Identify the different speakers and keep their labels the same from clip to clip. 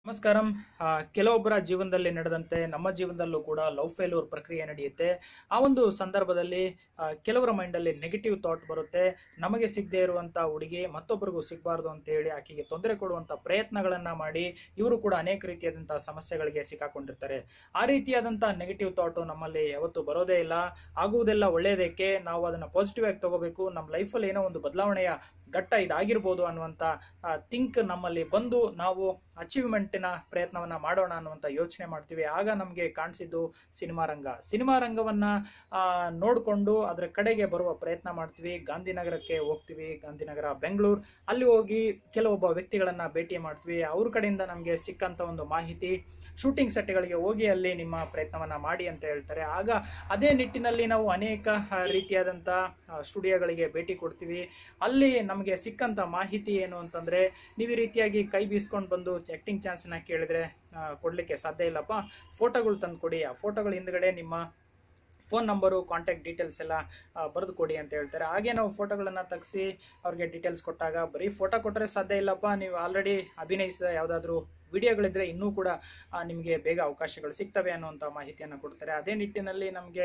Speaker 1: ನಮಸ್ಕಾರಂ ಆ, ಕೆಲವೊಬ್ಬರ ಜೀವನದಲ್ಲಿ ನಡೆದಂತೆ ನಮ್ಮ ಜೀವನದಲ್ಲೂ ಕೂಡ ಲವ್ ಫೇಲ್ಯೂರ್ ಪ್ರಕ್ರಿಯೆ ನಡೆಯುತ್ತೆ ಆ ಒಂದು ಸಂದರ್ಭದಲ್ಲಿ ಆ, ಕೆಲವರ ಮೈಂಡಲ್ಲಿ ನೆಗೆಟಿವ್ ಥಾಟ್ ಬರುತ್ತೆ ನಮಗೆ ಸಿಗದೆ ಇರುವಂಥ ಹುಡುಗಿ ಮತ್ತೊಬ್ಬರಿಗೂ ಸಿಗಬಾರ್ದು ಅಂತ ಹೇಳಿ ಆಕೆಗೆ ತೊಂದರೆ ಕೊಡುವಂಥ ಪ್ರಯತ್ನಗಳನ್ನು ಮಾಡಿ ಇವರು ಕೂಡ ಅನೇಕ ರೀತಿಯಾದಂಥ ಸಮಸ್ಯೆಗಳಿಗೆ ಸಿಕ್ಕಾಕೊಂಡಿರ್ತಾರೆ ಆ ರೀತಿಯಾದಂಥ ನೆಗೆಟಿವ್ ಥಾಟು ನಮ್ಮಲ್ಲಿ ಯಾವತ್ತೂ ಬರೋದೇ ಇಲ್ಲ ಆಗುವುದೆಲ್ಲ ಒಳ್ಳೆಯದಕ್ಕೆ ನಾವು ಅದನ್ನು ಪಾಸಿಟಿವ್ ಆಗಿ ತಗೋಬೇಕು ನಮ್ಮ ಲೈಫಲ್ಲಿ ಏನೋ ಒಂದು ಬದಲಾವಣೆಯ ಘಟ್ಟ ಇದಾಗಿರ್ಬೋದು ಅನ್ನುವಂಥ ಥಿಂಕ್ ನಮ್ಮಲ್ಲಿ ಬಂದು ನಾವು ಅಚೀವ್ಮೆಂಟಿನ ಪ್ರಯತ್ನವನ್ನ ಮಾಡೋಣ ಅನ್ನುವಂಥ ಯೋಚನೆ ಮಾಡ್ತೀವಿ ಆಗ ನಮಗೆ ಕಾಣಿಸಿದ್ದು ಸಿನಿಮಾ ರಂಗ ಸಿನಿಮಾ ರಂಗವನ್ನ ಆ, ನೋಡಿಕೊಂಡು ಅದರ ಕಡೆಗೆ ಬರುವ ಪ್ರಯತ್ನ ಮಾಡ್ತೀವಿ ಗಾಂಧಿನಗರಕ್ಕೆ ಹೋಗ್ತೀವಿ ಗಾಂಧಿನಗರ ಬೆಂಗಳೂರು ಅಲ್ಲಿ ಹೋಗಿ ಕೆಲವೊಬ್ಬ ವ್ಯಕ್ತಿಗಳನ್ನ ಭೇಟಿ ಮಾಡ್ತೀವಿ ಅವ್ರ ಕಡೆಯಿಂದ ನಮಗೆ ಸಿಕ್ಕಂತ ಒಂದು ಮಾಹಿತಿ ಶೂಟಿಂಗ್ ಸೆಟ್ಗಳಿಗೆ ಹೋಗಿ ಅಲ್ಲಿ ನಿಮ್ಮ ಪ್ರಯತ್ನವನ್ನ ಮಾಡಿ ಅಂತ ಹೇಳ್ತಾರೆ ಆಗ ಅದೇ ನಿಟ್ಟಿನಲ್ಲಿ ನಾವು ಅನೇಕ ಆ, ರೀತಿಯಾದಂಥ ಸ್ಟುಡಿಯೋಗಳಿಗೆ ಭೇಟಿ ಕೊಡ್ತೀವಿ ಅಲ್ಲಿ ನಮಗೆ ಸಿಕ್ಕಂತ ಮಾಹಿತಿ ಏನು ಅಂತಂದ್ರೆ ನೀವು ಈ ರೀತಿಯಾಗಿ ಕೈ ಬೀಸ್ಕೊಂಡು ಬಂದು ಆಕ್ಟಿಂಗ್ ಚಾನ್ಸ್ನ ಕೇಳಿದ್ರೆ ಆ, ಕೊಡ್ಲಿಕ್ಕೆ ಸಾಧ್ಯ ಇಲ್ಲಪ್ಪ ಫೋಟೋಗಳು ತಂದು ಕೊಡಿ ಆ ಫೋಟೋಗಳ ಹಿಂದ್ಗಡೆ ನಿಮ್ಮ ಫೋನ್ ನಂಬರು ಕಾಂಟ್ಯಾಕ್ಟ್ ಡೀಟೇಲ್ಸ್ ಎಲ್ಲ ಬರೆದು ಕೊಡಿ ಅಂತ ಹೇಳ್ತಾರೆ ಹಾಗೆ ನಾವು ಫೋಟೋಗಳನ್ನು ತೆಗೆಸಿ ಅವ್ರಿಗೆ ಡೀಟೇಲ್ಸ್ ಕೊಟ್ಟಾಗ ಬರೀ ಫೋಟೋ ಕೊಟ್ಟರೆ ಸಾಧ್ಯ ಇಲ್ಲಪ್ಪ ನೀವು ಆಲ್ರೆಡಿ ಅಭಿನಯಿಸಿದ ಯಾವುದಾದ್ರೂ ವಿಡಿಯೋಗಳಿದ್ರೆ ಇನ್ನೂ ಕೂಡ ಆ, ನಿಮಗೆ ಬೇಗ ಅವಕಾಶಗಳು ಸಿಗ್ತವೆ ಅನ್ನುವಂಥ ಮಾಹಿತಿಯನ್ನು ಕೊಡ್ತಾರೆ ಅದೇ ನಿಟ್ಟಿನಲ್ಲಿ ನಮಗೆ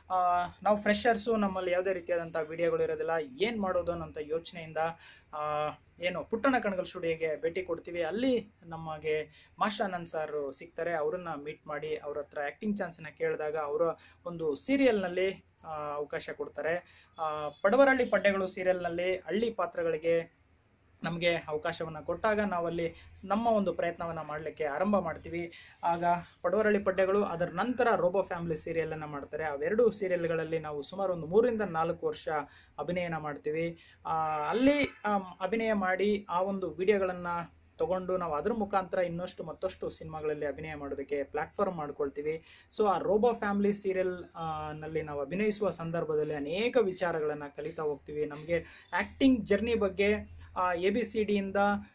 Speaker 1: ನಾವು ಫ್ರೆಷರ್ಸು ನಮ್ಮಲ್ಲಿ ಯಾವುದೇ ರೀತಿಯಾದಂಥ ವಿಡಿಯೋಗಳು ಇರೋದಿಲ್ಲ ಏನು ಮಾಡೋದು ಅನ್ನೋಂಥ ಯೋಚನೆಯಿಂದ ಆ, ಏನು ಪುಟ್ಟಣ ಕಣಗಲ್ ಸ್ಟುಡಿಯೋಗೆ ಭೇಟಿ ಕೊಡ್ತೀವಿ ಅಲ್ಲಿ ನಮಗೆ ಮಾಸ್ಟರ್ ಆನಂದ್ ಸರ್ ಸಿಗ್ತಾರೆ ಅವರನ್ನ ಮೀಟ್ ಮಾಡಿ ಅವ್ರ ಹತ್ರ ಆ್ಯಕ್ಟಿಂಗ್ ಚಾನ್ಸನ್ನ ಕೇಳಿದಾಗ ಅವರ ಒಂದು ಸೀರಿಯಲ್ನಲ್ಲಿ ಅವಕಾಶ ಕೊಡ್ತಾರೆ ಆ, ಪಡವರಹಳ್ಳಿ ಪಡ್ಡೆಗಳು ಸೀರಿಯಲ್ನಲ್ಲಿ ಹಳ್ಳಿ ಪಾತ್ರಗಳಿಗೆ ನಮಗೆ ಅವಕಾಶವನ್ನು ಕೊಟ್ಟಾಗ ನಾವಲ್ಲಿ ನಮ್ಮ ಒಂದು ಪ್ರಯತ್ನವನ್ನು ಮಾಡಲಿಕ್ಕೆ ಆರಂಭ ಮಾಡ್ತೀವಿ ಆಗ ಪಡವರಳ್ಳಿ ಪಡ್ಡೆಗಳು ಅದರ ನಂತರ ರೋಬೋ ಫ್ಯಾಮಿಲಿ ಸೀರಿಯಲನ್ನು ಮಾಡ್ತಾರೆ ಅವೆರಡು ಸೀರಿಯಲ್ಗಳಲ್ಲಿ ನಾವು ಸುಮಾರು ಒಂದು ಮೂರಿಂದ ನಾಲ್ಕು ವರ್ಷ ಅಭಿನಯನ ಮಾಡ್ತೀವಿ ಆ, ಅಲ್ಲಿ ಆಮ್, ಅಭಿನಯ ಮಾಡಿ ಆ ಒಂದು ವಿಡಿಯೋಗಳನ್ನು ತಗೊಂಡು ನಾವು ಅದ್ರ ಮುಖಾಂತರ ಇನ್ನಷ್ಟು ಮತ್ತಷ್ಟು ಸಿನಿಮಾಗಳಲ್ಲಿ ಅಭಿನಯ ಮಾಡೋದಕ್ಕೆ ಪ್ಲಾಟ್ಫಾರ್ಮ್ ಮಾಡ್ಕೊಳ್ತೀವಿ ಸೊ ಆ ರೋಬೋ ಫ್ಯಾಮಿಲಿ ಸೀರಿಯಲ್ ನಲ್ಲಿ ನಾವು ಅಭಿನಯಿಸುವ ಸಂದರ್ಭದಲ್ಲಿ ಅನೇಕ ವಿಚಾರಗಳನ್ನು ಕಲಿತಾ ಹೋಗ್ತೀವಿ ನಮಗೆ ಆ್ಯಕ್ಟಿಂಗ್ ಜರ್ನಿ ಬಗ್ಗೆ ಎ ಬಿ ಸಿ ಡಿಯಿಂದ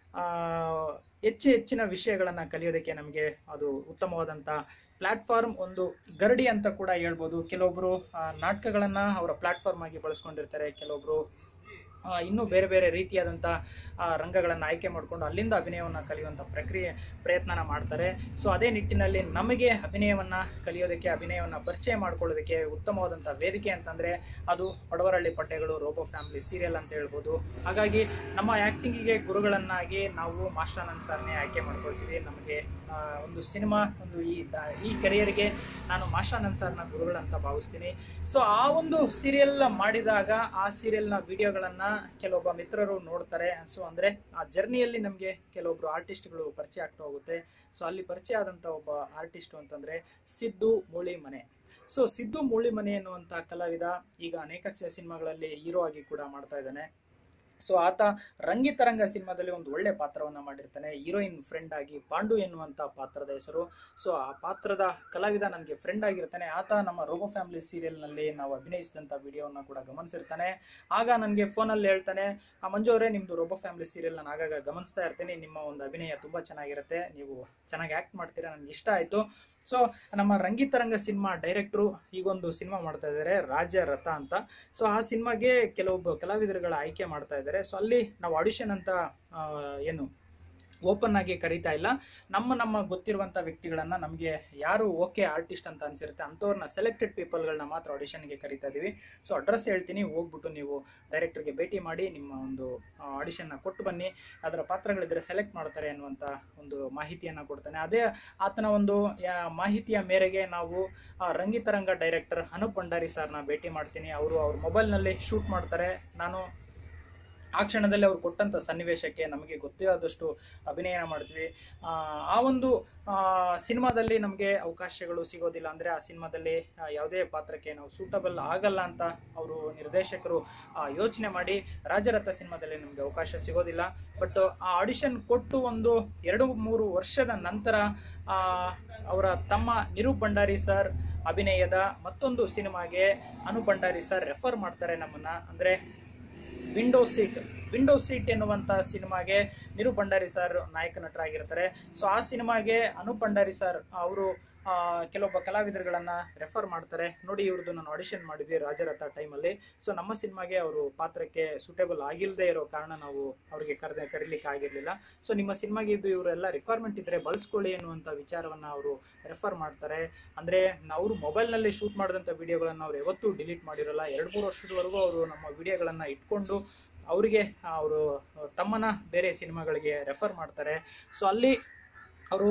Speaker 1: ಹೆಚ್ಚು ಹೆಚ್ಚಿನ ವಿಷಯಗಳನ್ನು ಕಲಿಯೋದಕ್ಕೆ ನಮಗೆ ಅದು ಉತ್ತಮವಾದಂಥ ಪ್ಲಾಟ್ಫಾರ್ಮ್ ಒಂದು ಗರಡಿ ಅಂತ ಕೂಡ ಹೇಳ್ಬೋದು ಕೆಲವೊಬ್ಬರು ನಾಟಕಗಳನ್ನು ಅವರ ಪ್ಲಾಟ್ಫಾರ್ಮ್ ಆಗಿ ಬಳಸ್ಕೊಂಡಿರ್ತಾರೆ ಕೆಲವೊಬ್ಬರು ಆ, ಇನ್ನೂ ಬೇರೆ ಬೇರೆ ರೀತಿಯಾದಂಥ ರಂಗಗಳನ್ನು ಆಯ್ಕೆ ಮಾಡಿಕೊಂಡು ಅಲ್ಲಿಂದ ಅಭಿನಯವನ್ನು ಕಲಿಯುವಂಥ ಪ್ರಕ್ರಿಯೆ ಪ್ರಯತ್ನನ ಮಾಡ್ತಾರೆ ಸೊ ಅದೇ ನಿಟ್ಟಿನಲ್ಲಿ ನಮಗೆ ಅಭಿನಯವನ್ನು ಕಲಿಯೋದಕ್ಕೆ ಅಭಿನಯವನ್ನು ಪರಿಚಯ ಮಾಡ್ಕೊಳ್ಳೋದಕ್ಕೆ ಉತ್ತಮವಾದಂಥ ವೇದಿಕೆ ಅಂತಂದರೆ ಅದು ಪಡವರಹಳ್ಳಿ ಪಟ್ಟೆಗಳು ರೋಬೋ ಫ್ಯಾಮಿಲಿ ಸೀರಿಯಲ್ ಅಂತ ಹೇಳ್ಬೋದು ಹಾಗಾಗಿ ನಮ್ಮ ಆ್ಯಕ್ಟಿಂಗಿಗೆ ಗುರುಗಳನ್ನಾಗಿ ನಾವು ಮಾಸ್ಟರ್ ಆನಂದ್ ಸರ್ನೇ ಆಯ್ಕೆ ಮಾಡ್ಕೊಳ್ತೀವಿ ನಮಗೆ ಆ, ಒಂದು ಸಿನಿಮಾ ಒಂದು ಈ ದ- ಈ ಕೆರಿಯರ್ಗೆ ನಾನು ಮಾಸ್ಟರ್ ಆನಂದ್ ಸರ್ನ ಗುರುಗಳಂತ ಭಾವಿಸ್ತೀನಿ ಸೊ ಆ ಒಂದು ಸೀರಿಯಲ್ ಮಾಡಿದಾಗ ಆ ಸೀರಿಯಲ್ನ ವಿಡಿಯೋಗಳನ್ನು ಕೆಲವೊಬ್ಬ ಮಿತ್ರರು ನೋಡ್ತಾರೆ ಸೊ ಅಂದರೆ ಆ ಜರ್ನಿಯಲ್ಲಿ ನಮಗೆ ಕೆಲವೊಬ್ರು ಆರ್ಟಿಸ್ಟ್ಗಳು ಪರಿಚಯ ಆಗ್ತಾ ಹೋಗುತ್ತೆ ಸೊ ಅಲ್ಲಿ ಪರಿಚಯ ಆದಂಥ ಒಬ್ಬ ಆರ್ಟಿಸ್ಟು ಅಂತಂದರೆ ಸಿದ್ದು ಮೂಳಿ ಮನೆ ಸೊ ಸಿದ್ದು ಮೂಳಿ ಮನೆ ಎನ್ನುವಂಥ ಕಲಾವಿದ ಈಗ ಅನೇಕ ಚ- ಸಿನಿಮಾಗಳಲ್ಲಿ ಹೀರೋ ಆಗಿ ಕೂಡ ಮಾಡ್ತಾ ಇದ್ದಾನೆ ಸೊ ಆತ ರಂಗಿತರಂಗ ಸಿನಿಮಾದಲ್ಲಿ ಒಂದು ಒಳ್ಳೆ ಪಾತ್ರವನ್ನ ಮಾಡಿರ್ತಾನೆ ಹೀರೋಯಿನ್ ಫ್ರೆಂಡ್ ಆಗಿ ಪಾಂಡು ಎನ್ನುವಂತ ಪಾತ್ರದ ಹೆಸರು ಸೊ ಆ ಪಾತ್ರದ ಕಲಾವಿದ ನನಗೆ ಫ್ರೆಂಡ್ ಆಗಿರ್ತಾನೆ ಆತ ನಮ್ಮ ರೋಬೋ ಫ್ಯಾಮಿಲಿ ಸೀರಿಯಲ್ನಲ್ಲಿ ನಾವು ಅಭಿನಯಿಸಿದಂಥ ವಿಡಿಯೋನ ಕೂಡ ಗಮನಿಸಿರ್ತಾನೆ ಆಗ ನನಗೆ ಫೋನಲ್ಲಿ ಹೇಳ್ತಾನೆ ಆ ಮಂಜು ಅವರೇ ನಿಮ್ಮದು ರೋಬೋ ಫ್ಯಾಮಿಲಿ ಸೀರಿಯಲ್ ನಾನು ಆಗಾಗ ಗಮನಿಸ್ತಾ ಇರ್ತೀನಿ ನಿಮ್ಮ ಒಂದು ಅಭಿನಯ ತುಂಬ ಚೆನ್ನಾಗಿರುತ್ತೆ ನೀವು ಚೆನ್ನಾಗಿ ಆ್ಯಕ್ಟ್ ಮಾಡ್ತೀರಾ ನನಗೆ ಇಷ್ಟ ಆಯಿತು ಸೊ ನಮ್ಮ ರಂಗಿತರಂಗ ಸಿನಿಮಾ ಡೈರೆಕ್ಟ್ರು ಈಗೊಂದು ಸಿನಿಮಾ ಮಾಡ್ತಾ ಇದ್ದಾರೆ ರಾಜ ರಥ ಅಂತ ಸೊ ಆ ಸಿನಿಮಾಗೆ ಕೆಲವೊಬ್ಬ ಕಲಾವಿದರುಗಳ ಆಯ್ಕೆ ಮಾಡ್ತಾ ಇದ್ದಾರೆ ಸೊ ಅಲ್ಲಿ ನಾವು ಆಡಿಷನ್ ಅಂತ ಆ, ಏನು ಓಪನ್ ಆಗಿ ಕರೀತಾ ಇಲ್ಲ ನಮ್ಮ ನಮ್ಮ ಗೊತ್ತಿರುವಂಥ ವ್ಯಕ್ತಿಗಳನ್ನ ನಮಗೆ ಯಾರು ಓಕೆ ಆರ್ಟಿಸ್ಟ್ ಅಂತ ಅನ್ಸಿರುತ್ತೆ ಅಂಥವ್ರನ್ನ ಸೆಲೆಕ್ಟೆಡ್ ಪೀಪಲ್ಗಳನ್ನ ಮಾತ್ರ ಆಡಿಷನ್ಗೆ ಕರಿತಾ ಇದೀವಿ ಸೊ ಅಡ್ರೆಸ್ ಹೇಳ್ತೀನಿ ಹೋಗ್ಬಿಟ್ಟು ನೀವು ಡೈರೆಕ್ಟರ್ಗೆ ಭೇಟಿ ಮಾಡಿ ನಿಮ್ಮ ಒಂದು ಆಡಿಷನ್ನ ಕೊಟ್ಟು ಬನ್ನಿ ಅದರ ಪಾತ್ರಗಳಿದ್ರೆ ಸೆಲೆಕ್ಟ್ ಮಾಡ್ತಾರೆ ಅನ್ನುವಂಥ ಒಂದು ಮಾಹಿತಿಯನ್ನು ಕೊಡ್ತಾನೆ ಅದೇ ಆತನ ಒಂದು ಯಾ- ಮಾಹಿತಿಯ ಮೇರೆಗೆ ನಾವು ಆ, ರಂಗಿತರಂಗ ಡೈರೆಕ್ಟರ್ ಅನೂಪ್ ಭಂಡಾರಿ ಸರ್ನ ಭೇಟಿ ಮಾಡ್ತೀನಿ ಅವರು ಅವ್ರ ಮೊಬೈಲ್ನಲ್ಲಿ ಶೂಟ್ ಮಾಡ್ತಾರೆ ನಾನು ಆ ಕ್ಷಣದಲ್ಲಿ ಅವ್ರು ಕೊಟ್ಟಂಥ ಸನ್ನಿವೇಶಕ್ಕೆ ನಮಗೆ ಗೊತ್ತಿರೋದಷ್ಟು ಅಭಿನಯನ ಮಾಡ್ತೀವಿ ಆ, ಆ ಒಂದು ಆ, ಸಿನಿಮಾದಲ್ಲಿ ನಮಗೆ ಅವಕಾಶಗಳು ಸಿಗೋದಿಲ್ಲ ಅಂದರೆ ಆ ಸಿನಿಮಾದಲ್ಲಿ ಆ, ಯಾವುದೇ ಪಾತ್ರಕ್ಕೆ ನಾವು ಸೂಟಬಲ್ ಆಗಲ್ಲ ಅಂತ ಅವರು ನಿರ್ದೇಶಕರು ಆ, ಯೋಚನೆ ಮಾಡಿ ರಾಜರಥ ಸಿನಿಮಾದಲ್ಲಿ ನಮಗೆ ಅವಕಾಶ ಸಿಗೋದಿಲ್ಲ ಬಟ್ ಆ ಆಡಿಷನ್ ಕೊಟ್ಟು ಒಂದು ಎರಡು ಮೂರು ವರ್ಷದ ನಂತರ ಆ, ಅವರ ತಮ್ಮ ನಿರೂಪ್ ಭಂಡಾರಿ ಸರ್ ಅಭಿನಯದ ಮತ್ತೊಂದು ಸಿನಿಮಾಗೆ ಅನು ಭಂಡಾರಿ ಸರ್ ರೆಫರ್ ಮಾಡ್ತಾರೆ ನಮ್ಮನ್ನ ಅಂದರೆ ವಿಂಡೋ ಸೀಟ್ ವಿಂಡೋ ಸೀಟ್ ಎನ್ನುವಂಥ ಸಿನಿಮಾಗೆ ನಿರು ಭಂಡಾರಿ ಸರ್ ನಾಯಕ ನಟರಾಗಿರ್ತಾರೆ ಸೊ ಆ ಸಿನಿಮಾಗೆ ಅನೂಪ್ ಭಂಡಾರಿ ಸರ್ ಅವರು ಆ, ಕೆಲವೊಬ್ಬ ಕಲಾವಿದರುಗಳನ್ನ ರೆಫರ್ ಮಾಡ್ತಾರೆ ನೋಡಿ ಇವ್ರದ್ದು ನಾನು ಆಡಿಷನ್ ಮಾಡಿದ್ವಿ ರಾಜರಥ ಟೈಮಲ್ಲಿ ಸೊ ನಮ್ಮ ಸಿನಿಮಾಗೆ ಅವರು ಪಾತ್ರಕ್ಕೆ ಸೂಟೇಬಲ್ ಆಗಿಲ್ಲದೆ ಇರೋ ಕಾರಣ ನಾವು ಅವರಿಗೆ ಕರೆದ ಕರೀಲಿಕ್ಕೆ ಆಗಿರಲಿಲ್ಲ ಸೊ ನಿಮ್ಮ ಸಿನಿಮಾಗೆ ಇದು ಇವರೆಲ್ಲ ರಿಕ್ವೈರ್ಮೆಂಟ್ ಇದ್ರೆ ಬಳಸ್ಕೊಳ್ಳಿ ಅನ್ನುವಂಥ ವಿಚಾರವನ್ನ ಅವರು ರೆಫರ್ ಮಾಡ್ತಾರೆ ಅಂದ್ರೆ ಅವರು ಮೊಬೈಲ್ನಲ್ಲಿ ಶೂಟ್ ಮಾಡಿದಂಥ ವಿಡಿಯೋಗಳನ್ನ ಅವ್ರು ಯಾವತ್ತೂ ಡಿಲೀಟ್ ಮಾಡಿರಲ್ಲ ಎರಡು ಮೂರು ವರ್ಷದವರೆಗೂ ಅವರು ನಮ್ಮ ವಿಡಿಯೋಗಳನ್ನ ಇಟ್ಕೊಂಡು ಅವರಿಗೆ ಅವರು ತಮ್ಮನ್ನ ಬೇರೆ ಸಿನಿಮಾಗಳಿಗೆ ರೆಫರ್ ಮಾಡ್ತಾರೆ ಸೊ ಅಲ್ಲಿ ಅವರು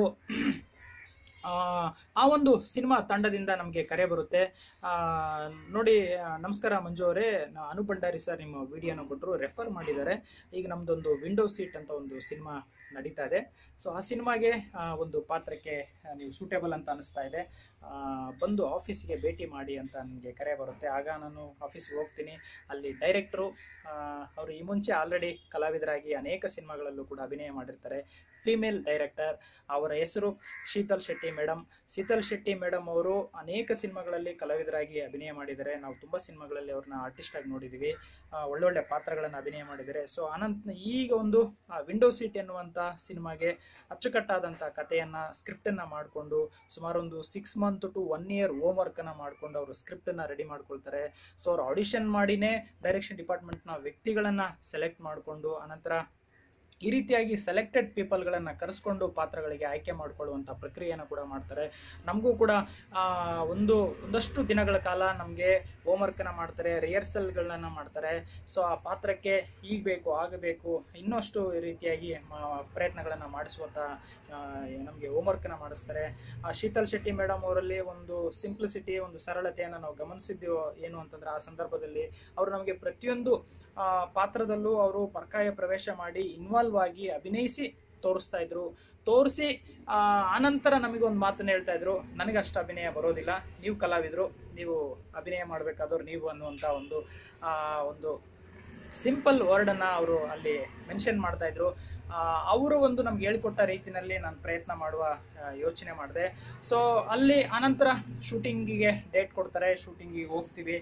Speaker 1: ಆ ಒಂದು ಸಿನಿಮಾ ತಂಡದಿಂದ ನಮಗೆ ಕರೆ ಬರುತ್ತೆ ಆ, ನೋಡಿ ಆ, ನಮಸ್ಕಾರ ಮಂಜು ಅವರೇ ನಾ- ಅನು ಭಂಡಾರಿ ಸರ್ ನಿಮ್ಮ ವಿಡಿಯೋನ ಕೊಟ್ಟರು ರೆಫರ್ ಮಾಡಿದ್ದಾರೆ ಈಗ ನಮ್ದೊಂದು ವಿಂಡೋ ಸೀಟ್ ಅಂತ ಒಂದು ಸಿನಿಮಾ ನಡೀತಾ ಇದೆ ಸೊ ಆ ಸಿನಿಮಾಗೆ ಆ, ಒಂದು ಪಾತ್ರಕ್ಕೆ ಆ, ನೀವು ಸೂಟೇಬಲ್ ಅಂತ ಅನಿಸ್ತಾ ಇದೆ ಆ, ಬಂದು ಆಫೀಸಿಗೆ ಭೇಟಿ ಮಾಡಿ ಅಂತ ನನಗೆ ಕರೆ ಬರುತ್ತೆ ಆಗ ನಾನು ಆಫೀಸಿಗೆ ಹೋಗ್ತೀನಿ ಅಲ್ಲಿ ಡೈರೆಕ್ಟ್ರು ಅವರು ಈ ಮುಂಚೆ ಆಲ್ರೆಡಿ ಕಲಾವಿದರಾಗಿ ಅನೇಕ ಸಿನಿಮಾಗಳಲ್ಲೂ ಕೂಡ ಅಭಿನಯ ಮಾಡಿರ್ತಾರೆ ಫಿಮೇಲ್ ಡೈರೆಕ್ಟರ್ ಅವರ ಹೆಸರು ಶೀತಲ್ ಶೆಟ್ಟಿ ಮೇಡಮ್ ಶೀತಲ್ ಶೆಟ್ಟಿ ಮೇಡಮ್ ಅವರು ಅನೇಕ ಸಿನಿಮಾಗಳಲ್ಲಿ ಕಲಾವಿದರಾಗಿ ಅಭಿನಯ ಮಾಡಿದ್ದಾರೆ ನಾವು ತುಂಬ ಸಿನಿಮಾಗಳಲ್ಲಿ ಅವ್ರನ್ನ ಆರ್ಟಿಸ್ಟ್ ಆಗಿ ನೋಡಿದ್ದೀವಿ ಆ, ಒಳ್ಳೊಳ್ಳೆ ಪಾತ್ರಗಳನ್ನು ಅಭಿನಯ ಮಾಡಿದ್ದಾರೆ ಸೊ ಅನಂತ ಈಗ ಒಂದು ವಿಂಡೋ ಸೀಟ್ ಎನ್ನುವಂಥ ಸಿನಿಮಾಗೆ ಅಚ್ಚುಕಟ್ಟಾದಂಥ ಕಥೆಯನ್ನು ಸ್ಕ್ರಿಪ್ಟನ್ನು ಮಾಡಿಕೊಂಡು ಸುಮಾರು ಒಂದು six month to one year home ವರ್ಕನ್ನು ಮಾಡಿಕೊಂಡು ಅವರು ಸ್ಕ್ರಿಪ್ಟನ್ನು ರೆಡಿ ಮಾಡ್ಕೊಳ್ತಾರೆ ಸೊ ಅವ್ರು ಆಡಿಷನ್ ಮಾಡಿನೇ ಡೈರೆಕ್ಷನ್ ಡಿಪಾರ್ಟ್ಮೆಂಟ್ನ ವ್ಯಕ್ತಿಗಳನ್ನು ಸೆಲೆಕ್ಟ್ ಮಾಡಿಕೊಂಡು ಅನಂತರ ಈ ರೀತಿಯಾಗಿ ಸೆಲೆಕ್ಟೆಡ್ ಪೀಪಲ್ಗಳನ್ನು ಕರೆಸ್ಕೊಂಡು ಪಾತ್ರಗಳಿಗೆ ಆಯ್ಕೆ ಮಾಡಿಕೊಳ್ಳುವಂಥ ಪ್ರಕ್ರಿಯೆಯನ್ನು ಕೂಡ ಮಾಡ್ತಾರೆ ನಮಗೂ ಕೂಡ ಆ, ಒಂದು ಒಂದಷ್ಟು ದಿನಗಳ ಕಾಲ ನಮಗೆ ಹೋಮ್ವರ್ಕನ್ನು ಮಾಡ್ತಾರೆ ರಿಹರ್ಸಲ್ಗಳನ್ನ ಮಾಡ್ತಾರೆ ಸೊ ಆ ಪಾತ್ರಕ್ಕೆ ಈಗ ಬೇಕು ಆಗಬೇಕು ಇನ್ನಷ್ಟು ರೀತಿಯಾಗಿ ಪ್ರಯತ್ನಗಳನ್ನು ಮಾಡಿಸುವಂಥ ನಮಗೆ ಹೋಮ್ವರ್ಕನ್ನು ಮಾಡಿಸ್ತಾರೆ ಆ, ಶೀತಲ್ ಶೆಟ್ಟಿ ಮೇಡಮ್ ಅವರಲ್ಲಿ ಒಂದು ಸಿಂಪ್ಲಿಸಿಟಿ ಒಂದು ಸರಳತೆಯನ್ನು ನಾವು ಗಮನಿಸಿದ್ದೀವೋ ಏನು ಅಂತಂದ್ರೆ ಆ ಸಂದರ್ಭದಲ್ಲಿ ಅವರು ನಮಗೆ ಪ್ರತಿಯೊಂದು ಆ, ಪಾತ್ರದಲ್ಲೂ ಅವರು ಪರ್ಕಾಯ ಪ್ರವೇಶ ಮಾಡಿ ಇನ್ವಾಲ್ವ್ ಆಗಿ ಅಭಿನಯಿಸಿ ತೋರಿಸ್ತಾ ಇದ್ರು ತೋರಿಸಿ ಆನಂತರ ನಮಗೊಂದು ಮಾತನ್ನ ಹೇಳ್ತಾ ಇದ್ರು ನನಗೆ ಅಷ್ಟು ಅಭಿನಯ ಬರೋದಿಲ್ಲ ನೀವು ಕಲಾವಿದರು ನೀವು ಅಭಿನಯ ಮಾಡಬೇಕಾದವ್ರು ನೀವು ಅನ್ನುವಂಥ ಒಂದು ಆ, ಒಂದು ಸಿಂಪಲ್ ವರ್ಡನ್ನು ಅವರು ಅಲ್ಲಿ ಮೆನ್ಷನ್ ಮಾಡ್ತಾ ಇದ್ರು ಅವರು ಒಂದು ನಮ್ಗೆ ಹೇಳ್ಕೊಟ್ಟ ರೀತಿಯಲ್ಲಿ ನಾನು ಪ್ರಯತ್ನ ಮಾಡುವ ಆ, ಯೋಚನೆ ಮಾಡಿದೆ ಸೊ ಅಲ್ಲಿ ಆನಂತರ ಶೂಟಿಂಗಿಗೆ ಡೇಟ್ ಕೊಡ್ತಾರೆ ಶೂಟಿಂಗಿಗೆ ಹೋಗ್ತೀವಿ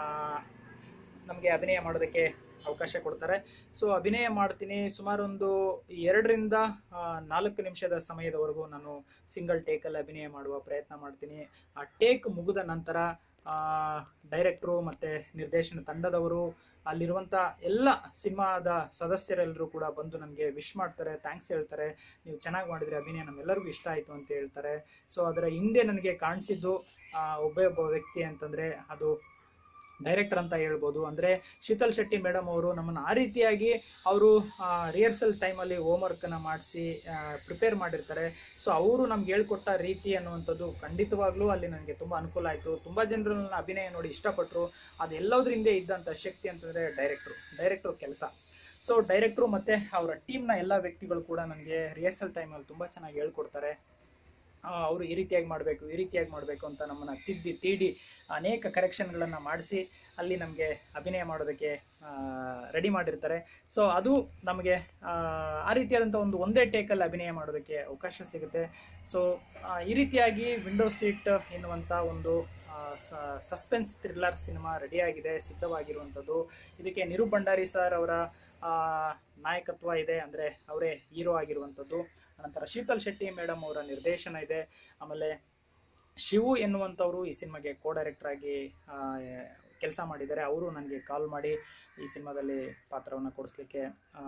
Speaker 1: ನಮಗೆ ಅಭಿನಯ ಮಾಡೋದಕ್ಕೆ ಅವಕಾಶ ಕೊಡ್ತಾರೆ ಸೊ ಅಭಿನಯ ಮಾಡ್ತೀನಿ ಸುಮಾರು ಒಂದು ಎರಡರಿಂದ ಆ, ನಾಲ್ಕು ನಿಮಿಷದ ಸಮಯದವರೆಗೂ ನಾನು ಸಿಂಗಲ್ ಟೇಕಲ್ಲಿ ಅಭಿನಯ ಮಾಡುವ ಪ್ರಯತ್ನ ಮಾಡ್ತೀನಿ ಆ ಟೇಕ್ ಮುಗಿದ ನಂತರ ಡೈರೆಕ್ಟ್ರು ಮತ್ತು ನಿರ್ದೇಶನ ತಂಡದವರು ಅಲ್ಲಿರುವಂಥ ಎಲ್ಲ ಸಿನಿಮಾದ ಸದಸ್ಯರೆಲ್ಲರೂ ಕೂಡ ಬಂದು ನನಗೆ ವಿಶ್ ಮಾಡ್ತಾರೆ ಥ್ಯಾಂಕ್ಸ್ ಹೇಳ್ತಾರೆ ನೀವು ಚೆನ್ನಾಗಿ ಮಾಡಿದ್ರಿ ಅಭಿನಯ ನಮ್ಮೆಲ್ಲರಿಗೂ ಇಷ್ಟ ಆಯಿತು ಅಂತ ಹೇಳ್ತಾರೆ ಸೊ ಅದರ ಹಿಂದೆ ನನಗೆ ಕಾಣಿಸಿದ್ದು ಆ, ಒಬ್ಬೇ ಒಬ್ಬ ವ್ಯಕ್ತಿ ಅಂತಂದರೆ ಅದು ಡೈರೆಕ್ಟರ್ ಅಂತ ಹೇಳ್ಬೋದು ಅಂದರೆ ಶೀತಲ್ ಶೆಟ್ಟಿ ಮೇಡಮ್ ಅವರು ನಮ್ಮನ್ನು ಆ ರೀತಿಯಾಗಿ ಅವರು ರಿಹರ್ಸಲ್ ಟೈಮಲ್ಲಿ ಹೋಮ್ವರ್ಕನ್ನು ಮಾಡಿಸಿ ಪ್ರಿಪೇರ್ ಮಾಡಿರ್ತಾರೆ ಸೊ ಅವರು ನಮ್ಗೆ ಹೇಳ್ಕೊಟ್ಟ ರೀತಿ ಅನ್ನುವಂಥದ್ದು ಖಂಡಿತವಾಗ್ಲೂ ಅಲ್ಲಿ ನನಗೆ ತುಂಬ ಅನುಕೂಲ ಆಯಿತು ತುಂಬ ಜನರು ನನ್ನ ಅಭಿನಯ ನೋಡಿ ಇಷ್ಟಪಟ್ಟರು ಅದೆಲ್ಲದ್ರ ಹಿಂದೆ ಇದ್ದಂಥ ಶಕ್ತಿ ಅಂತಂದರೆ ಡೈರೆಕ್ಟ್ರು ಡೈರೆಕ್ಟ್ರು ಕೆಲಸ ಸೊ ಡೈರೆಕ್ಟ್ರು ಮತ್ತು ಅವರ ಟೀಮ್ನ ಎಲ್ಲ ವ್ಯಕ್ತಿಗಳು ಕೂಡ ನನಗೆ ರಿಹರ್ಸಲ್ ಟೈಮಲ್ಲಿ ತುಂಬ ಚೆನ್ನಾಗಿ ಹೇಳ್ಕೊಡ್ತಾರೆ ಅವರು ಈ ರೀತಿಯಾಗಿ ಮಾಡಬೇಕು ಈ ರೀತಿಯಾಗಿ ಮಾಡಬೇಕು ಅಂತ ನಮ್ಮನ್ನು ತಿದ್ದಿ ತೀಡಿ ಅನೇಕ ಕರೆಕ್ಷನ್ಗಳನ್ನು ಮಾಡಿಸಿ ಅಲ್ಲಿ ನಮಗೆ ಅಭಿನಯ ಮಾಡೋದಕ್ಕೆ ರೆಡಿ ಮಾಡಿರ್ತಾರೆ ಸೊ ಅದು ನಮಗೆ ಆ, ಆ ರೀತಿಯಾದಂಥ ಒಂದು ಒಂದೇ ಟೇಕಲ್ಲಿ ಅಭಿನಯ ಮಾಡೋದಕ್ಕೆ ಅವಕಾಶ ಸಿಗುತ್ತೆ ಸೊ ಈ ರೀತಿಯಾಗಿ ವಿಂಡೋ ಸೀಟ್ ಎನ್ನುವಂಥ ಒಂದು ಸಸ್ಪೆನ್ಸ್ ಥ್ರಿಲ್ಲರ್ ಸಿನಿಮಾ ರೆಡಿಯಾಗಿದೆ ಸಿದ್ಧವಾಗಿರುವಂಥದ್ದು ಇದಕ್ಕೆ ನಿರು ಭಂಡಾರಿ ಸರ್ ಅವರ ಆ, ನಾಯಕತ್ವ ಇದೆ ಅಂದರೆ ಅವರೇ ಹೀರೋ ಆಗಿರುವಂಥದ್ದು ಅನಂತರ ಶೀತಲ್ ಶೆಟ್ಟಿ ಮೇಡಮ್ ಅವರ ನಿರ್ದೇಶನ ಇದೆ ಆಮೇಲೆ ಶಿವು ಎನ್ನುವಂಥವರು ಈ ಸಿನಿಮಾಗೆ ಕೋ ಡೈರೆಕ್ಟರ್ ಆಗಿ ಕೆಲಸ ಮಾಡಿದ್ದಾರೆ ಅವರು ನನಗೆ ಕಾಲ್ ಮಾಡಿ ಈ ಸಿನಿಮಾದಲ್ಲಿ ಪಾತ್ರವನ್ನು ಕೊಡಿಸ್ಲಿಕ್ಕೆ ಆ,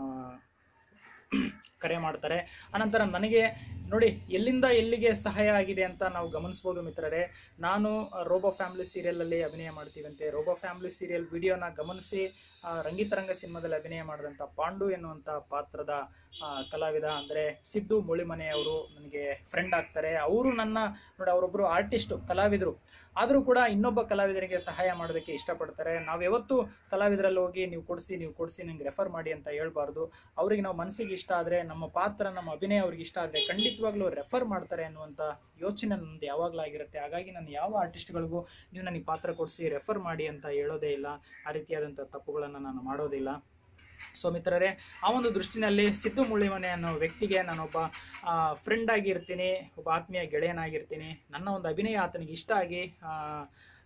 Speaker 1: ಕರೆ ಮಾಡ್ತಾರೆ ಅನಂತರ ನನಗೆ ನೋಡಿ ಎಲ್ಲಿಂದ ಎಲ್ಲಿಗೆ ಸಹಾಯ ಆಗಿದೆ ಅಂತ ನಾವು ಗಮನಿಸ್ಬೋದು ಮಿತ್ರರೇ ನಾನು ರೋಬೋ ಫ್ಯಾಮಿಲಿ ಸೀರಿಯಲಲ್ಲಿ ಅಭಿನಯ ಮಾಡ್ತೀವಂತೆ ರೋಬೋ ಫ್ಯಾಮಿಲಿ ಸೀರಿಯಲ್ ವಿಡಿಯೋನ ಗಮನಿಸಿ ಆ, ರಂಗಿತರಂಗ ಸಿನಿಮಾದಲ್ಲಿ ಅಭಿನಯ ಮಾಡಿದಂಥ ಪಾಂಡು ಎನ್ನುವಂಥ ಪಾತ್ರದ ಆ, ಕಲಾವಿದ ಅಂದರೆ ಸಿದ್ದು ಮುಳಿಮನೆ ಅವರು ನನಗೆ ಫ್ರೆಂಡ್ ಆಗ್ತಾರೆ ಅವರು ನನ್ನ ನೋಡಿ ಅವರೊಬ್ಬರು ಆರ್ಟಿಸ್ಟು ಕಲಾವಿದರು ಆದರೂ ಕೂಡ ಇನ್ನೊಬ್ಬ ಕಲಾವಿದರಿಗೆ ಸಹಾಯ ಮಾಡೋದಕ್ಕೆ ಇಷ್ಟಪಡ್ತಾರೆ ನಾವು ಯಾವತ್ತೂ ಕಲಾವಿದರಲ್ಲಿ ಹೋಗಿ ನೀವು ಕೊಡಿಸಿ ನೀವು ಕೊಡಿಸಿ ನಂಗೆ ರೆಫರ್ ಮಾಡಿ ಅಂತ ಹೇಳ್ಬಾರ್ದು ಅವರಿಗೆ ನಾವು ಮನಸ್ಸಿಗೆ ಇಷ್ಟ ಆದರೆ ನಮ್ಮ ಪಾತ್ರ ನಮ್ಮ ಅಭಿನಯ ಅವ್ರಿಗೆ ಇಷ್ಟ ಆದರೆ ಖಂಡಿತವಾಗ್ಲೂ ರೆಫರ್ ಮಾಡ್ತಾರೆ ಅನ್ನುವಂಥ ಯೋಚನೆ ನನ್ನದು ಯಾವಾಗಲೂ ಆಗಿರುತ್ತೆ ಹಾಗಾಗಿ ನಾನು ಯಾವ ಆರ್ಟಿಸ್ಟ್ಗಳಿಗೂ ನೀವು ನನಗೆ ಪಾತ್ರ ಕೊಡಿಸಿ ರೆಫರ್ ಮಾಡಿ ಅಂತ ಹೇಳೋದೇ ಇಲ್ಲ ಆ ರೀತಿಯಾದಂಥ ತಪ್ಪುಗಳನ್ನು ನಾನು ಮಾಡೋದಿಲ್ಲ ಸೊ ಮಿತ್ರರೇ ಆ ಒಂದು ದೃಷ್ಟಿನಲ್ಲಿ ಸಿದ್ದು ಮುಳ್ಳಿಮನೆ ಅನ್ನೋ ವ್ಯಕ್ತಿಗೆ ನಾನೊಬ್ಬ ಫ್ರೆಂಡ್ ಆಗಿರ್ತೀನಿ ಒಬ್ಬ ಆತ್ಮೀಯ ಗೆಳೆಯನಾಗಿರ್ತೀನಿ ನನ್ನ ಒಂದು ಅಭಿನಯ ಆತನಿಗೆ ಇಷ್ಟ ಆಗಿ ಆ,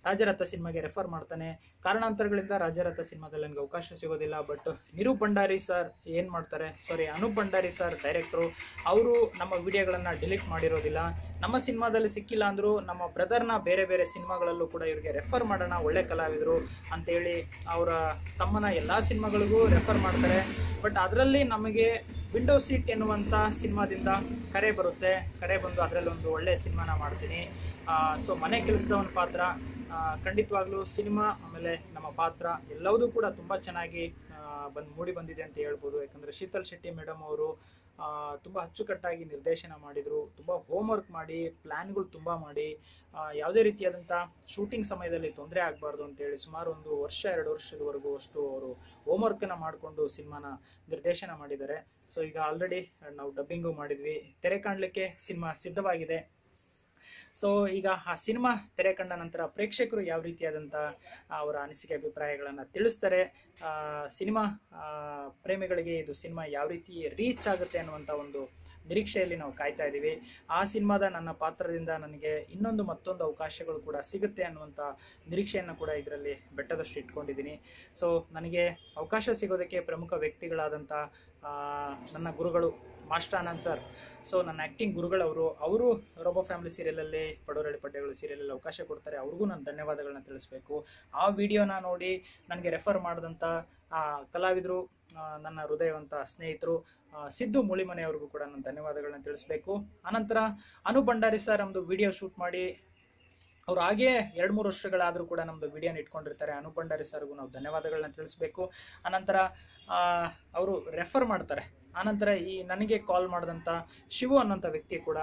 Speaker 1: ರಾಜರಥ ಸಿನಿಮಾಗೆ ರೆಫರ್ ಮಾಡ್ತಾನೆ ಕಾರಣಾಂತರಗಳಿಂದ ರಾಜರಥ ಸಿನಿಮಾದಲ್ಲಿ ನನಗೆ ಅವಕಾಶ ಸಿಗೋದಿಲ್ಲ ಬಟ್ ನಿರೂಪ್ ಭಂಡಾರಿ ಸರ್ ಏನು ಮಾಡ್ತಾರೆ sorry Anoop Bhandari sir director ಅವರು ನಮ್ಮ ವಿಡಿಯೋಗಳನ್ನು ಡಿಲೀಟ್ ಮಾಡಿರೋದಿಲ್ಲ ನಮ್ಮ ಸಿನಿಮಾದಲ್ಲಿ ಸಿಕ್ಕಿಲ್ಲ ಅಂದರೂ ನಮ್ಮ ಬ್ರದರ್ನ ಬೇರೆ ಬೇರೆ ಸಿನಿಮಾಗಳಲ್ಲೂ ಕೂಡ ಇವರಿಗೆ ರೆಫರ್ ಮಾಡೋಣ ಒಳ್ಳೆ ಕಲಾವಿದರು ಅಂತೇಳಿ ಅವರ ತಮ್ಮನ ಎಲ್ಲ ಸಿನಿಮಾಗಳಿಗೂ ರೆಫರ್ ಮಾಡ್ತಾರೆ ಬಟ್ ಅದರಲ್ಲಿ ನಮಗೆ ವಿಂಡೋ ಸೀಟ್ ಎನ್ನುವಂಥ ಸಿನಿಮಾದಿಂದ ಕರೆ ಬರುತ್ತೆ ಕರೆ ಬಂದು ಅದರಲ್ಲಿ ಒಂದು ಒಳ್ಳೆ ಸಿನಿಮಾನ ಮಾಡ್ತೀನಿ ಸೊ ಮನೆ ಕೆಲಸದವನ ಪಾತ್ರ ಆ, ಖಂಡಿತವಾಗ್ಲೂ ಸಿನಿಮಾ ಆಮೇಲೆ ನಮ್ಮ ಪಾತ್ರ ಎಲ್ಲವೂ ಕೂಡ ತುಂಬ ಚೆನ್ನಾಗಿ ಬಂದು ಮೂಡಿ ಬಂದಿದೆ ಅಂತ ಹೇಳ್ಬೋದು ಯಾಕಂದರೆ ಶೀತಲ್ ಶೆಟ್ಟಿ ಮೇಡಮ್ ಅವರು ಆ, ತುಂಬ ಅಚ್ಚುಕಟ್ಟಾಗಿ ನಿರ್ದೇಶನ ಮಾಡಿದರು ತುಂಬ ಹೋಮ್ವರ್ಕ್ ಮಾಡಿ ಪ್ಲ್ಯಾನ್ಗಳು ತುಂಬ ಮಾಡಿ ಆ, ಯಾವುದೇ ರೀತಿಯಾದಂಥ ಶೂಟಿಂಗ್ ಸಮಯದಲ್ಲಿ ತೊಂದರೆ ಆಗಬಾರ್ದು ಅಂತೇಳಿ ಸುಮಾರು ಒಂದು ವರ್ಷ ಎರಡು ವರ್ಷದವರೆಗೂ ಅಷ್ಟು ಅವರು ಹೋಮ್ವರ್ಕನ್ನು ಮಾಡಿಕೊಂಡು ಸಿನಿಮಾನ ನಿರ್ದೇಶನ ಮಾಡಿದ್ದಾರೆ ಸೊ ಈಗ ಆಲ್ರೆಡಿ ನಾವು ಡಬ್ಬಿಂಗು ಮಾಡಿದ್ವಿ ತೆರೆ ಕಾಣಲಿಕ್ಕೆ ಸಿನಿಮಾ ಸಿದ್ಧವಾಗಿದೆ ಸೊ ಈಗ ಆ ಸಿನಿಮಾ ತೆರೆ ಕಂಡ ನಂತರ ಪ್ರೇಕ್ಷಕರು ಯಾವ ರೀತಿಯಾದಂಥ ಅವರ ಅನಿಸಿಕೆ ಅಭಿಪ್ರಾಯಗಳನ್ನು ತಿಳಿಸ್ತಾರೆ ಆ, ಸಿನಿಮಾ ಆ, ಪ್ರೇಮಿಗಳಿಗೆ ಇದು ಸಿನಿಮಾ ಯಾವ ರೀತಿ ರೀಚ್ ಆಗುತ್ತೆ ಅನ್ನುವಂಥ ಒಂದು ನಿರೀಕ್ಷೆಯಲ್ಲಿ ನಾವು ಕಾಯ್ತಾ ಇದ್ದೀವಿ ಆ ಸಿನಿಮಾದ ನನ್ನ ಪಾತ್ರದಿಂದ ನನಗೆ ಇನ್ನೊಂದು ಮತ್ತೊಂದು ಅವಕಾಶಗಳು ಕೂಡ ಸಿಗುತ್ತೆ ಅನ್ನುವಂಥ ನಿರೀಕ್ಷೆಯನ್ನು ಕೂಡ ಇದರಲ್ಲಿ ಬೆಟ್ಟದಷ್ಟು ಇಟ್ಕೊಂಡಿದ್ದೀನಿ ಸೊ ನನಗೆ ಅವಕಾಶ ಸಿಗೋದಕ್ಕೆ ಪ್ರಮುಖ ವ್ಯಕ್ತಿಗಳಾದಂಥ ಆ, ನನ್ನ ಗುರುಗಳು ಮಾಸ್ಟರ್ ಆನಂದ್ ಸರ್ ಸೊ ನನ್ನ ಆ್ಯಕ್ಟಿಂಗ್ ಗುರುಗಳವರು ಅವರು ರೋಬೋ ಫ್ಯಾಮಿಲಿ ಸೀರಿಯಲಲ್ಲಿ ಪಡೋರಳ್ಳಿ ಪಡ್ಡೆಗಳು ಸೀರಿಯಲಲ್ಲಿ ಅವಕಾಶ ಕೊಡ್ತಾರೆ ಅವ್ರಿಗೂ ನಾನು ಧನ್ಯವಾದಗಳನ್ನ ತಿಳಿಸ್ಬೇಕು ಆ ವಿಡಿಯೋನ ನೋಡಿ ನನಗೆ ರೆಫರ್ ಮಾಡಿದಂಥ ಆ ಕಲಾವಿದರು ಆ, ನನ್ನ ಹೃದಯವಂತ ಸ್ನೇಹಿತರು ಆ, ಸಿದ್ದು ಮುಳಿಮನೆಯವ್ರಿಗೂ ಕೂಡ ನಾನು ಧನ್ಯವಾದಗಳನ್ನ ತಿಳಿಸ್ಬೇಕು ಆನಂತರ ಅನು ಭಂಡಾರಿ ಸರ್ ನಮ್ಮದು ವಿಡಿಯೋ ಶೂಟ್ ಮಾಡಿ ಅವ್ರು ಹಾಗೇ ಎರಡು ಮೂರು ವರ್ಷಗಳಾದರೂ ಕೂಡ ನಮ್ಮದು ವಿಡಿಯೋನ ಇಟ್ಕೊಂಡಿರ್ತಾರೆ ಅನು ಭಂಡಾರಿ ಸರ್ಗೂ ನಾವು ಧನ್ಯವಾದಗಳನ್ನ ತಿಳಿಸ್ಬೇಕು ಆನಂತರ ಅವರು ರೆಫರ್ ಮಾಡ್ತಾರೆ ಆನಂತರ ಈ ನನಗೆ ಕಾಲ್ ಮಾಡಿದಂಥ ಶಿವು ಅನ್ನೋಂಥ ವ್ಯಕ್ತಿ ಕೂಡ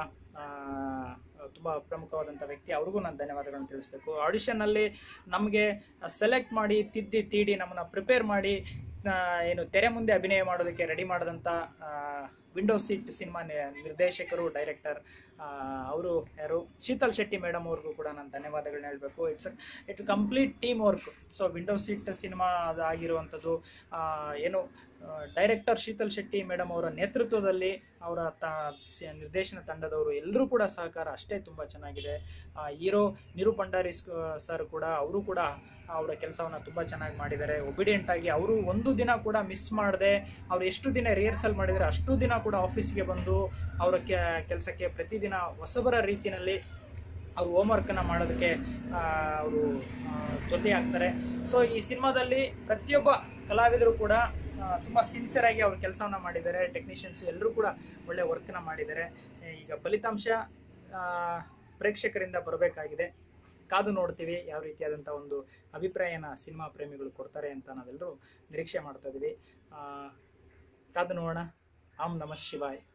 Speaker 1: ತುಂಬ ಪ್ರಮುಖವಾದಂಥ ವ್ಯಕ್ತಿ ಅವ್ರಿಗೂ ನಾನು ಧನ್ಯವಾದಗಳನ್ನ ತಿಳಿಸ್ಬೇಕು ಆಡಿಷನ್ನಲ್ಲಿ ನಮಗೆ ಸೆಲೆಕ್ಟ್ ಮಾಡಿ ತಿದ್ದಿ ತೀಡಿ ನಮ್ಮನ್ನು ಪ್ರಿಪೇರ್ ಮಾಡಿ ಆ, ಏನು ತೆರೆ ಮುಂದೆ ಅಭಿನಯ ಮಾಡೋದಕ್ಕೆ ರೆಡಿ ಮಾಡಿದಂಥ ವಿಂಡೋ ಸೀಟ್ ಸಿನಿಮಾ ನಿರ್ದೇಶಕರು ಡೈರೆಕ್ಟರ್ ಅವರು ಯಾರು ಶೀತಲ್ ಶೆಟ್ಟಿ ಮೇಡಮ್ ಅವ್ರಿಗೂ ಕೂಡ ನಾನು ಧನ್ಯವಾದಗಳನ್ನ ಹೇಳಬೇಕು it's it complete team work so window seat cinema ಆಗಿರುವಂಥದ್ದು ಆ, ಏನು ಡೈರೆಕ್ಟರ್ ಶೀತಲ್ ಶೆಟ್ಟಿ ಮೇಡಮ್ ಅವರ ನೇತೃತ್ವದಲ್ಲಿ ಅವರ ತ ಸ- ನಿರ್ದೇಶನ ತಂಡದವರು ಎಲ್ಲರೂ ಕೂಡ ಸಹಕಾರ ಅಷ್ಟೇ ತುಂಬ ಚೆನ್ನಾಗಿದೆ ಹೀರೋ ನಿರು ಭಂಡಾರಿ ಸರ್ ಕೂಡ ಅವರು ಕೂಡ ಅವರ ಕೆಲಸವನ್ನು ತುಂಬ ಚೆನ್ನಾಗಿ ಮಾಡಿದ್ದಾರೆ ಒಬಿಡಿಯಂಟ್ ಆಗಿ ಅವರು ಒಂದು ದಿನ ಕೂಡ ಮಿಸ್ ಮಾಡದೆ ಅವ್ರು ಎಷ್ಟು ದಿನ ರಿಹರ್ಸಲ್ ಮಾಡಿದರೆ ಅಷ್ಟು ದಿನ ಕೂಡ ಆಫೀಸ್ಗೆ ಬಂದು ಅವರ ಕೆಲಸಕ್ಕೆ ಪ್ರತಿದಿನ ಹೊಸಬರ ರೀತಿಯಲ್ಲಿ ಅವ್ರು ಹೋಮ್ವರ್ಕನ್ನು ಮಾಡೋದಕ್ಕೆ ಅವರು ಜೊತೆ ಆಗ್ತಾರೆ ಸೊ ಈ ಸಿನಿಮಾದಲ್ಲಿ ಪ್ರತಿಯೊಬ್ಬ ಕಲಾವಿದರು ಕೂಡ ತುಂಬ ಸಿನ್ಸಿಯರ್ ಆಗಿ ಅವ್ರ ಕೆಲಸವನ್ನ ಮಾಡಿದ್ದಾರೆ ಟೆಕ್ನಿಷಿಯನ್ಸ್ ಎಲ್ಲರೂ ಕೂಡ ಒಳ್ಳೆ ವರ್ಕ್ನ ಮಾಡಿದ್ದಾರೆ ಈಗ ಫಲಿತಾಂಶ ಆ, ಪ್ರೇಕ್ಷಕರಿಂದ ಬರಬೇಕಾಗಿದೆ ಕಾದು ನೋಡ್ತೀವಿ ಯಾವ ರೀತಿಯಾದಂಥ ಒಂದು ಅಭಿಪ್ರಾಯನ ಸಿನಿಮಾ ಪ್ರೇಮಿಗಳು ಕೊಡ್ತಾರೆ ಅಂತ ನಾವೆಲ್ಲರೂ ನಿರೀಕ್ಷೆ ಮಾಡ್ತಾ ಇದ್ದೀವಿ ಆ, ಕಾದು ನೋಡೋಣ ಆಮ್ ನಮಃ ಶಿವಾಯ್